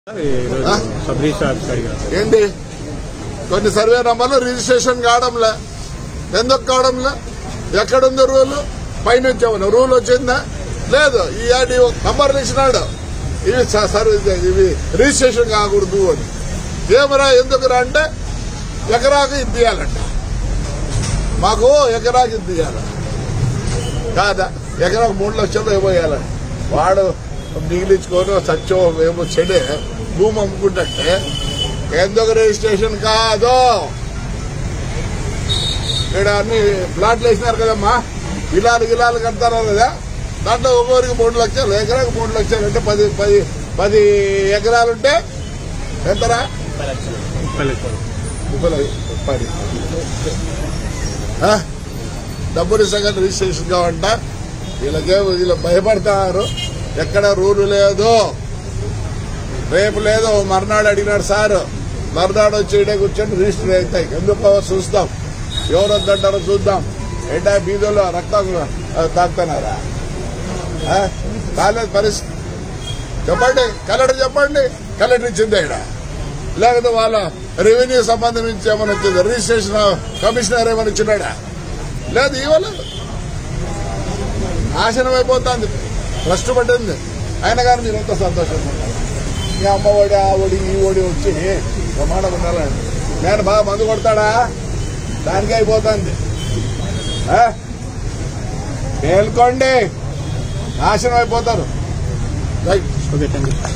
ఈరోజు sub register office అడిగారు ఏంటి కొన్ని సర్వే నంబర్లు రిజిస్ట్రేషన్ కావడంలే ఎందుకు కావడంలే ఎక్కడుంది రూల్ పైనుంచి ఏమన్నా రూల్ వచ్చిందా లేదు ఈ ఆడి నంబర్లు ఇచ్చినాడు ఇవి స- సర్వే ఇవి రిజిస్ట్రేషన్ కాకూడదు అని ఏమరా ఎందుకురా అంటే ఎకరాకు ఇది తీయాలంట మాకు ఎకరాకి ఇది తీయాలి కాదా ఎకరాకు మూడు లక్షలు ఏమో వేయాలంట వాడు మిగిలించుకొని సత్యం ఏమో చెడే భూమి అమ్ముకుంటే ఎందుకు రిజిస్ట్రేషన్ కాదు ఇక్కడ అన్ని ప్లాట్లు వేసినారు కదమ్మా ఇలాలు గిలాలు కడతారు కదా దాంట్లో ఒక్కొక్కరికి మూడు లక్షలు ఎకరాకు మూడు లక్షలు అంటే పది పది పది ఎకరాలుంటే ఎంతరా ముప్పై లక్షలు ముప్పై పది ఆ? డబ్బులు సగం రిజిస్ట్రేషన్ కావంట వీళ్ళకే వీళ్ళు భయపడతారు ఎక్కడ రూలు లేదు రేపు లేదు మర్నాడు అడిగినాడు సార్ మర్నాడు వచ్చి ఇడే కూర్చొని రిజిస్టర్ అవుతాయి ఎందుకో చూస్తాం ఎవరు వద్దంటారో చూద్దాం ఏంటా బీదోలో రక్తం ఆ, తాగుతున్నారా ఆ? కాలేదు పరిస్థితి చెప్పండి కలెక్టర్ చెప్పండి కలెక్టర్ ఇచ్చింది ఇక్కడ లేకపోతే వాళ్ళ రెవెన్యూ సంబంధం నుంచి ఏమైనా వచ్చింది రిజిస్ట్రేషన్ కమిషనర్ ఏమైనా ఇచ్చినాడా లేదు ఇవ్వలేదు నాశనం అయిపోతుంది ట్రస్ట్ పట్టింది అయినా కానీ మీరు ఎంత సంతోషంగా ఉన్నారు మీ అమ్మ ఒడి ఆ ఒడి ఈ ఒడి వచ్చి ప్రమాణం ఉండాలండి నేను బాగా మందు కొడతాడా దానికి అయిపోతుంది ఆ? మేల్కోండి నాశనం అయిపోతారు రైట్ ఓకే థ్యాంక్ యూ